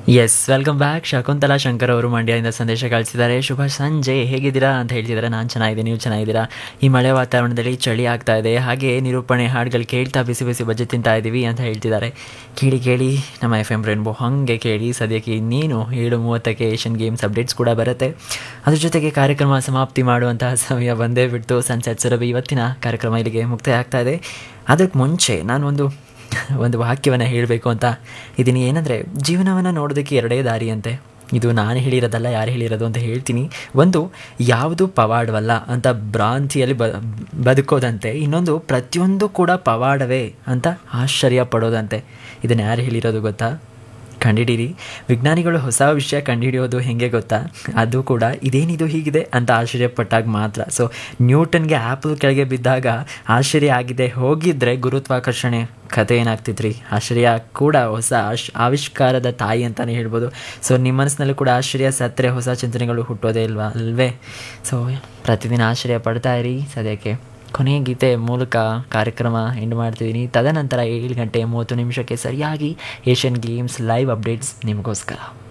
S welcome back Shakuntala Shankar ಅವರು ಮಂಡ್ಯದಿಂದ ಸಂದೇಶ ಕಳಿಸಿದ್ದಾರೆ ಶುಭ ಸಂಜೆ ಹೇಗಿದ್ದೀರಾ ಅಂತ ಹೇಳ್ತಿದ್ದಾರೆ ನಾನು ಚೆನ್ನಾಗಿದೆ ನೀವು ಚೆನ್ನಾಗಿದ್ದೀರಾ ಈ ಮಳೆ ವಾತಾವರಣದಲ್ಲಿ ಚಳಿ ಆಗ್ತಾ ಇದೆ ಹಾಗೆ ನಿರೂಪಣೆ ಹಾಡುಗಳು ಕೇಳ್ತಾ ಬಿಸಿ ಬಿಸಿ ಬಜ್ಜಿ ತಿಂತಾ ಇದ್ದೀವಿ ಅಂತ ಹೇಳ್ತಿದ್ದಾರೆ ಕೇಳಿ ಕೇಳಿ ನಮ್ಮ ಎಫ್ ಎಮ್ ರೇನ್ಬೋ ಹಾಗೆ ಕೇಳಿ ಸದ್ಯಕ್ಕೆ ಇನ್ನೇನು ಏಳು ಮೂವತ್ತಕ್ಕೆ ಏಷ್ಯನ್ ಗೇಮ್ಸ್ ಅಪ್ಡೇಟ್ಸ್ ಕೂಡ ಬರುತ್ತೆ ಅದ್ರ ಜೊತೆಗೆ ಕಾರ್ಯಕ್ರಮ ಸಮಾಪ್ತಿ ಮಾಡುವಂತಹ ಸಮಯ ಬಂದೇ ಬಿಟ್ಟು ಸನ್ಸೆಟ್ ಸುರಭಿ ಇವತ್ತಿನ ಕಾರ್ಯಕ್ರಮ ಇಲ್ಲಿಗೆ ಮುಕ್ತಾಯ ಆಗ್ತಾ ಇದೆ ಅದಕ್ಕೆ ಮುಂಚೆ ನಾನು ಒಂದು ಒಂದು ವಾಕ್ಯವನ್ನು ಹೇಳಬೇಕು ಅಂತ ಇದೀನಿ ಏನಂದರೆ ಜೀವನವನ್ನು ನೋಡೋದಕ್ಕೆ ಎರಡೇ ದಾರಿ ಅಂತೆ ಇದು ನಾನು ಹೇಳಿರೋದಲ್ಲ ಯಾರು ಹೇಳಿರೋದು ಅಂತ ಹೇಳ್ತೀನಿ ಒಂದು ಯಾವುದು ಪವಾಡವಲ್ಲ ಅಂತ ಭ್ರಾಂತಿಯಲ್ಲಿ ಬ ಬದುಕೋದಂತೆ ಇನ್ನೊಂದು ಪ್ರತಿಯೊಂದು ಕೂಡ ಪವಾಡವೇ ಅಂತ ಆಶ್ಚರ್ಯ ಪಡೋದಂತೆ ಇದನ್ನು ಯಾರು ಹೇಳಿರೋದು ಗೊತ್ತಾ ಕಂಡಿಡೀರಿ ವಿಜ್ಞಾನಿಗಳು ಹೊಸ ವಿಷಯ ಕಂಡುಹಿಡಿಯೋದು ಹೇಗೆ ಗೊತ್ತಾ ಅದು ಕೂಡ ಇದೇನಿದು ಹೀಗಿದೆ ಅಂತ ಆಶ್ಚರ್ಯಪಟ್ಟಾಗ ಮಾತ್ರ ಸೊ ನ್ಯೂಟನ್ಗೆ ಆ್ಯಪಲ್ ಕೆಳಗೆ ಬಿದ್ದಾಗ ಆಶ್ಚರ್ಯ ಆಗಿದೆ ಹೋಗಿದ್ರೆ ಗುರುತ್ವಾಕರ್ಷಣೆ ಕಥೆ ಏನಾಗ್ತಿದ್ರಿ ಆಶ್ಚರ್ಯ ಕೂಡ ಹೊಸ ಆಶ್ ಆವಿಷ್ಕಾರದ ತಾಯಿ ಅಂತಲೇ ಹೇಳ್ಬೋದು ಸೊ ನಿಮ್ಮ ಮನಸ್ಸಿನಲ್ಲೂ ಕೂಡ ಆಶ್ಚರ್ಯ ಸತ್ತರೆ ಹೊಸ ಚಿಂತನೆಗಳು ಹುಟ್ಟೋದೇ ಇಲ್ವಾ ಅಲ್ವೇ ಸೊ ಪ್ರತಿದಿನ ಆಶ್ಚರ್ಯ ಪಡ್ತಾ ಇರಿ ಸದ್ಯಕ್ಕೆ ಕೊನೆಯ ಗೀತೆ ಮೂಲಕ ಕಾರ್ಯಕ್ರಮ ಎಂಡ್ ಮಾಡ್ತಿದ್ದೀನಿ ತದನಂತರ ಏಳು ಗಂಟೆ ಮೂವತ್ತು ನಿಮಿಷಕ್ಕೆ ಸರಿಯಾಗಿ ಏಷ್ಯನ್ ಗೇಮ್ಸ್ ಲೈವ್ ಅಪ್ಡೇಟ್ಸ್ ನಿಮಗೋಸ್ಕರ